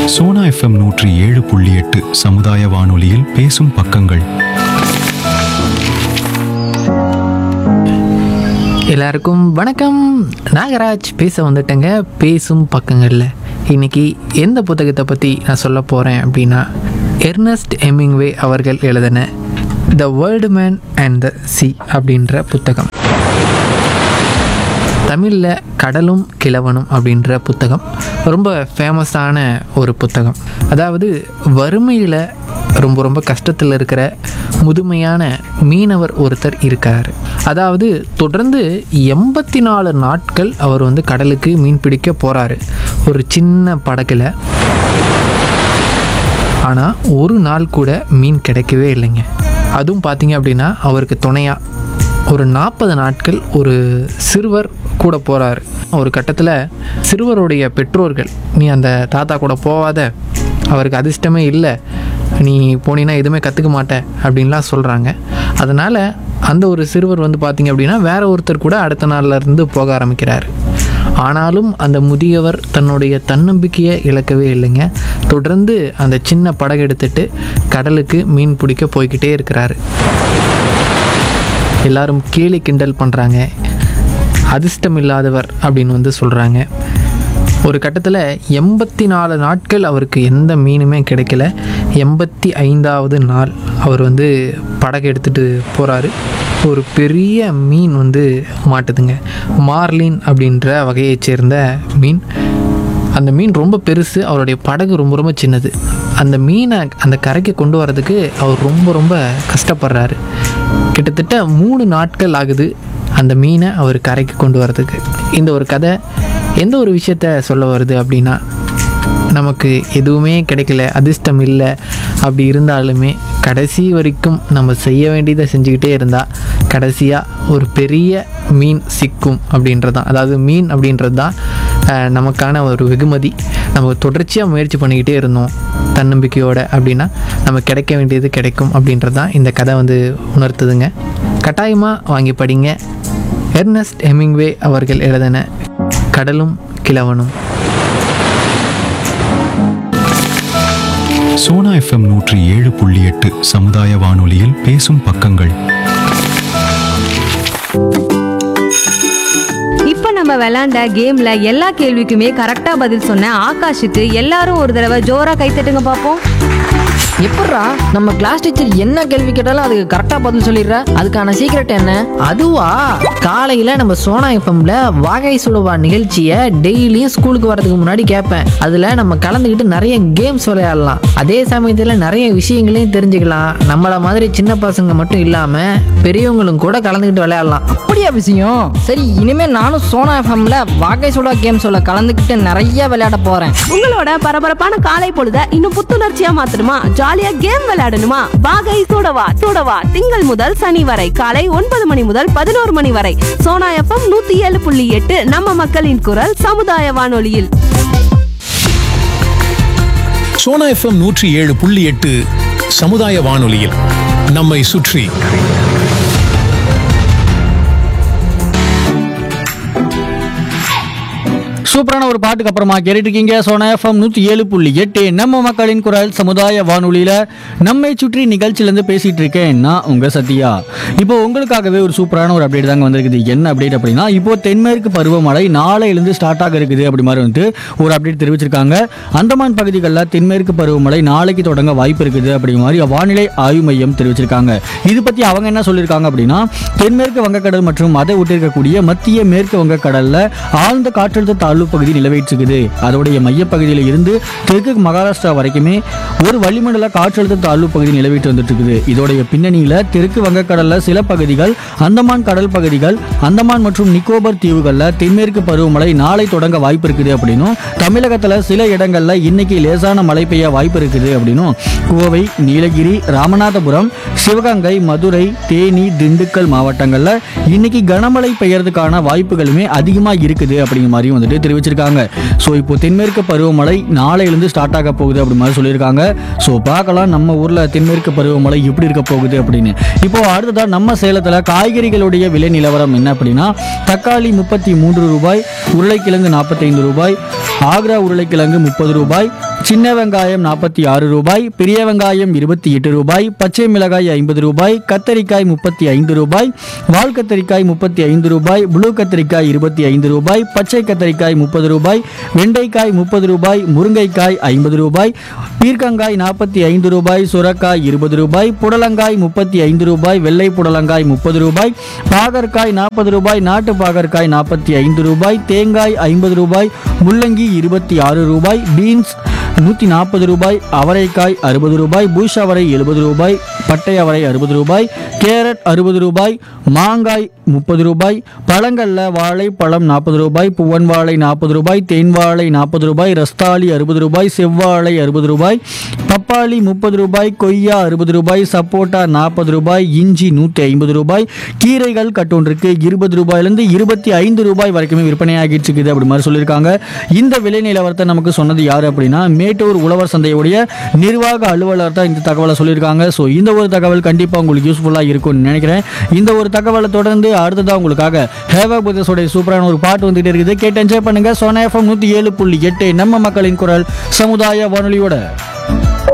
Sona FM நூற்றி ஏழு புள்ளி எட்டு சமுதாய வானொலியில் பேசும் பக்கங்கள் எல்லாருக்கும் வணக்கம் நாகராஜ் பேச வந்துட்டேங்க பேசும் பக்கங்களில் இன்னைக்கு எந்த புத்தகத்தை பற்றி நான் சொல்ல போகிறேன் அப்படின்னா எர்னஸ்ட் எமிங்வே அவர்கள் எழுதின the old man and the sea அப்படின்ற புத்தகம் தமிழில் கடலும் கிழவனும் அப்படின்ற புத்தகம் ரொம்ப ஃபேமஸான ஒரு புத்தகம் அதாவது வறுமையில் ரொம்ப ரொம்ப கஷ்டத்தில் இருக்கிற முதுமையான மீனவர் ஒருத்தர் இருக்கார் அதாவது தொடர்ந்து எண்பத்தி நாலு நாட்கள் அவர் வந்து கடலுக்கு மீன் பிடிக்க போகிறாரு ஒரு சின்ன படகுல ஆனால் ஒரு நாள் கூட மீன் கிடைக்கவே இல்லைங்க அதுவும் பார்த்தீங்க அப்படின்னா அவருக்கு துணையாக ஒரு நாற்பது நாட்கள் ஒரு சிறுவர் கூட போகிறாரு ஒரு கட்டத்தில் சிறுவருடைய பெற்றோர்கள் நீ அந்த தாத்தா கூட போகாத அவருக்கு அதிர்ஷ்டமே இல்லை நீ போனீன்னா எதுவுமே கற்றுக்க மாட்ட அப்படின்லாம் சொல்கிறாங்க அதனால் அந்த ஒரு சிறுவர் வந்து பார்த்திங்க அப்படின்னா வேற ஒருத்தர் கூட அடுத்த நாள்ல இருந்து போக ஆரம்பிக்கிறார் ஆனாலும் அந்த முதியவர் தன்னுடைய தன்னம்பிக்கையை இழக்கவே இல்லைங்க தொடர்ந்து அந்த சின்ன படகு எடுத்துட்டு கடலுக்கு மீன் பிடிக்க போய்கிட்டே இருக்கிறாரு எல்லாரும் கேலி கிண்டல் பண்ணுறாங்க அதிர்ஷ்டம் இல்லாதவர் அப்படின்னு வந்து சொல்கிறாங்க ஒரு கட்டத்தில் எண்பத்தி நாலு நாட்கள் அவருக்கு எந்த மீனுமே கிடைக்கல எண்பத்தி ஐந்தாவது நாள் அவர் வந்து படகு எடுத்துகிட்டு போகிறாரு ஒரு பெரிய மீன் வந்து மாட்டுதுங்க மார்லின் அப்படின்ற வகையைச் சேர்ந்த மீன் அந்த மீன் ரொம்ப பெருசு அவருடைய படகு ரொம்ப ரொம்ப சின்னது அந்த மீனை அந்த கரைக்கு கொண்டு வரதுக்கு அவர் ரொம்ப ரொம்ப கஷ்டப்படுறாரு கிட்டத்தட்ட மூணு நாட்கள் ஆகுது அந்த மீனை அவர் கரைக்கு கொண்டு வரதுக்கு இந்த ஒரு கதை எந்த ஒரு விஷயத்த சொல்ல வருது அப்படின்னா நமக்கு எதுவுமே கிடைக்கல அதிர்ஷ்டம் இல்லை அப்படி இருந்தாலுமே கடைசி வரைக்கும் நம்ம செய்ய வேண்டியதை செஞ்சுக்கிட்டே இருந்தால் கடைசியாக ஒரு பெரிய மீன் சிக்கும் அப்படின்றது தான் அதாவது மீன் அப்படின்றது தான் அஹ், நமக்கான ஒரு வெகுமதி நம்ம தொடர்ச்சியாக முயற்சி பண்ணிக்கிட்டே இருந்தோம் தன்னம்பிக்கையோட அப்படின்னா நம்ம கிடைக்க வேண்டியது கிடைக்கும் அப்படின்றது தான் இந்த கதை வந்து உணர்த்துதுங்க கட்டாயமாக வாங்கி படிங்க எர்னஸ்ட் ஹெமிங்வே அவர்கள் எழுதின கடலும் கிழவனும் சோனா எஃப்எம் நூற்றி ஏழு புள்ளி எட்டு சமுதாய வானொலியில் பேசும் பக்கங்கள் இப்ப நம்ம விளையாண்ட கேம்ல எல்லா கேள்விக்குமே கரெக்டா பதில் சொன்ன ஆகாஷுக்கு எல்லாரும் ஒரு தடவை ஜோரா கைத்தட்டுங்க பாப்போம் எப்பட்றா நம்ம கிளாஸ் டீச்சர் என்ன கேள்வி கேட்டாலும் அதுக்கு கரெக்டா பதில் சொல்லிடுற அதுக்கான சீக்ரெட் என்ன அதுவா காலையில் நம்ம சோனா எஃப்எம்ல வாகை சுடுவா நிகழ்ச்சியை டெய்லியும் ஸ்கூலுக்கு வரதுக்கு முன்னாடி கேட்பேன் அதில் நம்ம கலந்துக்கிட்டு நிறைய கேம்ஸ் விளையாடலாம் அதே சமயத்தில் நிறைய விஷயங்களையும் தெரிஞ்சுக்கலாம் நம்மள மாதிரி சின்ன பசங்க மட்டும் இல்லாமல் பெரியவங்களும் கூட கலந்துக்கிட்டு விளையாடலாம் அப்படியா விஷயம் சரி இனிமே நானும் சோனா எஃப்எம்ல வாகை சுடா கேம் சொல்ல கலந்துக்கிட்டு நிறைய விளையாட போறேன் உங்களோட பரபரப்பான காலை பொழுத இன்னும் புத்துணர்ச்சியா மாத்தணுமா ஜாலியா கேம் விளையாடணுமா வாகை சூடவா சூடவா திங்கள் முதல் சனி வரை காலை ஒன்பது மணி முதல் பதினோரு மணி வரை சோனா எஃப்எம் நூத்தி ஏழு புள்ளி எட்டு நம்ம மக்களின் குரல் சமுதாய வானொலியில் சோனா எஃப்எம் நூற்றி ஏழு புள்ளி எட்டு சமுதாய வானொலியில் நம்மை சுற்றி சூப்பரான ஒரு பாட்டுக்கு அப்புறமா கேட்டுட்டு இருக்கீங்க சோனா எஃப்எம் நூற்றி ஏழு புள்ளி எட்டு நம்ம மக்களின் குரல் சமுதாய வானொலியில் நம்மை சுற்றி நிகழ்ச்சியிலேருந்து பேசிகிட்டு இருக்கேன் நான் உங்கள் சத்யா இப்போ உங்களுக்காகவே ஒரு சூப்பரான ஒரு அப்டேட் தாங்க வந்திருக்குது என்ன அப்டேட் அப்படின்னா இப்போ தென்மேற்கு பருவமழை நாளையிலிருந்து ஸ்டார்ட் ஆக இருக்குது அப்படி மாதிரி வந்துட்டு ஒரு அப்டேட் தெரிவிச்சிருக்காங்க அந்தமான் பகுதிகளில் தென்மேற்கு பருவமழை நாளைக்கு தொடங்க வாய்ப்பு இருக்குது அப்படிங்கிற மாதிரி வானிலை ஆய்வு மையம் தெரிவிச்சிருக்காங்க இது பற்றி அவங்க என்ன சொல்லியிருக்காங்க அப்படின்னா தென்மேற்கு வங்கக்கடல் மற்றும் அதை ஒட்டிருக்கக்கூடிய மத்திய மேற்கு வங்கக்கடல்ல ஆழ்ந்த காற்றழுத்த தாழ்வு பகுதி நிலவிட்டிருக்குது அதோடைய மையப்பகுதியில் இருந்து தெற்கு மகாராஷ்டிரா வரைக்குமே ஒரு வளிமண்டல காற்றழுத்த தாழ்வு பகுதி நிலவிட்டு வந்துட்டு இருக்குது இதோடைய பின்னணியில் தெற்கு வங்கக்கடல்ல சில பகுதிகள் அந்தமான் கடல் பகுதிகள் அந்தமான் மற்றும் நிக்கோபர் தீவுகளில் தென்மேற்கு பருவமழை நாளை தொடங்க வாய்ப்பு இருக்குது அப்படின்னும் தமிழகத்தில் சில இடங்கள்ல இன்னைக்கு லேசான மழை பெய்ய வாய்ப்பு இருக்குது அப்படின்னும் கோவை நீலகிரி ராமநாதபுரம் சிவகங்கை மதுரை தேனி திண்டுக்கல் மாவட்டங்களில் இன்னைக்கு கனமழை பெய்யறதுக்கான வாய்ப்புகளுமே அதிகமாக இருக்குது அப்படிங்கிற மாதிரியும் வந்துட்டு தெரிவிச்சிருக்காங்க ஸோ இப்போ தென்மேற்கு பருவமழை நாளையிலிருந்து ஸ்டார்ட் ஆக போகுது அப்படி மாதிரி சொல்லியிருக்காங்க ஸோ பார்க்கலாம் நம்ம ஊரில் தென்மேற்கு பருவமழை எப்படி இருக்க போகுது அப்படின்னு இப்போ அடுத்ததாக நம்ம சேலத்தில் காய்கறிகளுடைய விலை நிலவரம் என்ன அப்படின்னா தக்காளி முப்பத்தி மூன்று ரூபாய் உருளைக்கிழங்கு நாற்பத்தைந்து ரூபாய் ஆக்ரா உருளைக்கிழங்கு முப்பது ரூபாய் சின்ன வெங்காயம் நாற்பத்தி ஆறு ரூபாய் பெரிய வெங்காயம் இருபத்தி எட்டு ரூபாய் பச்சை மிளகாய் ஐம்பது ரூபாய் கத்தரிக்காய் முப்பத்தி ஐந்து ரூபாய் வால் கத்தரிக்காய் முப்பத்தி ஐந்து ரூபாய் ப்ளூ கத்தரிக்காய் இருபத்தி ஐந்து ரூபாய் பச்சை கத்தரிக்காய் முப்பது ரூபாய் வெண்டைக்காய் முப்பது ரூபாய் முருங்கைக்காய் ஐம்பது ரூபாய் பீர்க்கங்காய் நாற்பத்தி ஐந்து ரூபாய் சுரக்காய் இருபது ரூபாய் புடலங்காய் முப்பத்தி ஐந்து ரூபாய் வெள்ளை புடலங்காய் முப்பது ரூபாய் பாகற்காய் நாற்பது ரூபாய் நாட்டு பாகற்காய் நாற்பத்தி ஐந்து ரூபாய் தேங்காய் ஐம்பது ரூபாய் முள்ளங்கி இருபத்தி ஆறு ரூபாய் பீன்ஸ் நூற்றி நாற்பது ரூபாய் அவரைக்காய் அறுபது ரூபாய் பூஷ் அவரை எழுபது ரூபாய் பட்டை அவரை அறுபது ரூபாய் கேரட் அறுபது ரூபாய் மாங்காய் முப்பது ரூபாய் பழங்கள்ல வாழை பழம் நாற்பது ரூபாய் புவன் வாழை நாற்பது ரூபாய் தேன் வாழை நாற்பது ரூபாய் ரஸ்தாளி அறுபது ரூபாய் செவ்வாழை அறுபது ரூபாய் பப்பாளி முப்பது ரூபாய் கொய்யா அறுபது ரூபாய் சப்போட்டா நாற்பது ரூபாய் இஞ்சி நூற்றி ஐம்பது ரூபாய் கீரைகள் கட்டொன்றுக்கு இருபது ரூபாயிலிருந்து இருபத்தி ஐந்து ரூபாய் வரைக்குமே விற்பனையாகிட்டு இருக்குது அப்படி மாதிரி சொல்லியிருக்காங்க இந்த விலை நிலவரத்தை நமக்கு சொன்னது யார் அப்படின்னா மேட்டூர் உழவர் சந்தையுடைய நிர்வாக அலுவலர் தான் இந்த தகவலை சொல்லியிருக்காங்க ஸோ இந்த ஒரு தகவல் கண்டிப்பாக உங்களுக்கு யூஸ்ஃபுல்லாக இருக்கும்னு நினைக்கிறேன் இந்த ஒரு தகவலை தொடர்ந்து அடுத்ததாக உங்களுக்காக ஹேவா புதஸோடைய சூப்பரான ஒரு பாட்டு வந்துட்டு இருக்குது கேட்டு என்ஜாய் பண்ணுங்க சோனா எஃப்எம் நூற்றி ஏழு புள்ளி எட்டு நம்ம மக்களின் குரல் சமுதாய வானொலியோட